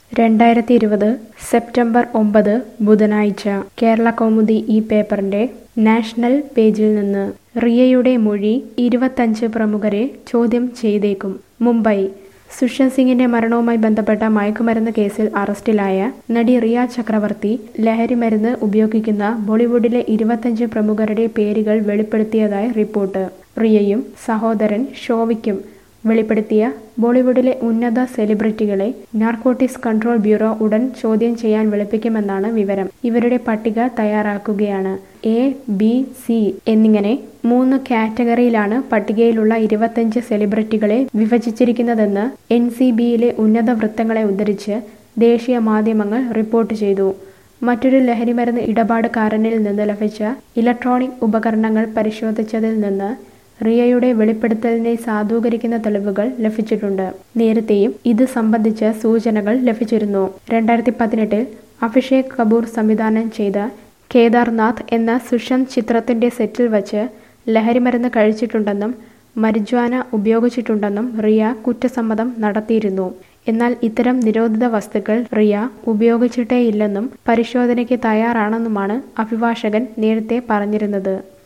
രണ്ടായിരത്തി ഇരുപത് സെപ്റ്റംബർ ഒമ്പത് ബുധനാഴ്ച കേരള കൗമുദി ഈ പേപ്പറിന്റെ നാഷണൽ പേജിൽ നിന്ന് റിയയുടെ മൊഴി ഇരുപത്തഞ്ച് പ്രമുഖരെ ചോദ്യം ചെയ്തേക്കും മുംബൈ സുഷന്ത് സിംഗിന്റെ മരണവുമായി ബന്ധപ്പെട്ട മയക്കുമരുന്ന് കേസിൽ അറസ്റ്റിലായ നടി റിയ ചക്രവർത്തി ലഹരിമരുന്ന് ഉപയോഗിക്കുന്ന ബോളിവുഡിലെ ഇരുപത്തഞ്ച് പ്രമുഖരുടെ പേരുകൾ വെളിപ്പെടുത്തിയതായി റിപ്പോർട്ട് റിയയും സഹോദരൻ ഷോവിക്കും വെളിപ്പെടുത്തിയ ബോളിവുഡിലെ ഉന്നത സെലിബ്രിറ്റികളെ നാർക്കോട്ടിക്സ് കൺട്രോൾ ബ്യൂറോ ഉടൻ ചോദ്യം ചെയ്യാൻ വിളിപ്പിക്കുമെന്നാണ് വിവരം ഇവരുടെ പട്ടിക തയ്യാറാക്കുകയാണ് എ ബി സി എന്നിങ്ങനെ മൂന്ന് കാറ്റഗറിയിലാണ് പട്ടികയിലുള്ള ഇരുപത്തഞ്ച് സെലിബ്രിറ്റികളെ വിഭജിച്ചിരിക്കുന്നതെന്ന് എൻ സി ബിയിലെ ഉന്നത വൃത്തങ്ങളെ ഉദ്ധരിച്ച് ദേശീയ മാധ്യമങ്ങൾ റിപ്പോർട്ട് ചെയ്തു മറ്റൊരു ലഹരിമരുന്ന് ഇടപാടുകാരനിൽ നിന്ന് ലഭിച്ച ഇലക്ട്രോണിക് ഉപകരണങ്ങൾ പരിശോധിച്ചതിൽ നിന്ന് റിയയുടെ വെളിപ്പെടുത്തലിനെ സാധൂകരിക്കുന്ന തെളിവുകൾ ലഭിച്ചിട്ടുണ്ട് നേരത്തെയും ഇത് സംബന്ധിച്ച സൂചനകൾ ലഭിച്ചിരുന്നു രണ്ടായിരത്തി പതിനെട്ടിൽ അഭിഷേക് കപൂർ സംവിധാനം ചെയ്ത കേദാർനാഥ് എന്ന സുഷന്ത് ചിത്രത്തിന്റെ സെറ്റിൽ വച്ച് ലഹരിമരുന്ന് കഴിച്ചിട്ടുണ്ടെന്നും മരിജ്വാന ഉപയോഗിച്ചിട്ടുണ്ടെന്നും റിയ കുറ്റസമ്മതം നടത്തിയിരുന്നു എന്നാൽ ഇത്തരം നിരോധിത വസ്തുക്കൾ റിയ ഉപയോഗിച്ചിട്ടേയില്ലെന്നും പരിശോധനയ്ക്ക് തയ്യാറാണെന്നുമാണ് അഭിഭാഷകൻ നേരത്തെ പറഞ്ഞിരുന്നത്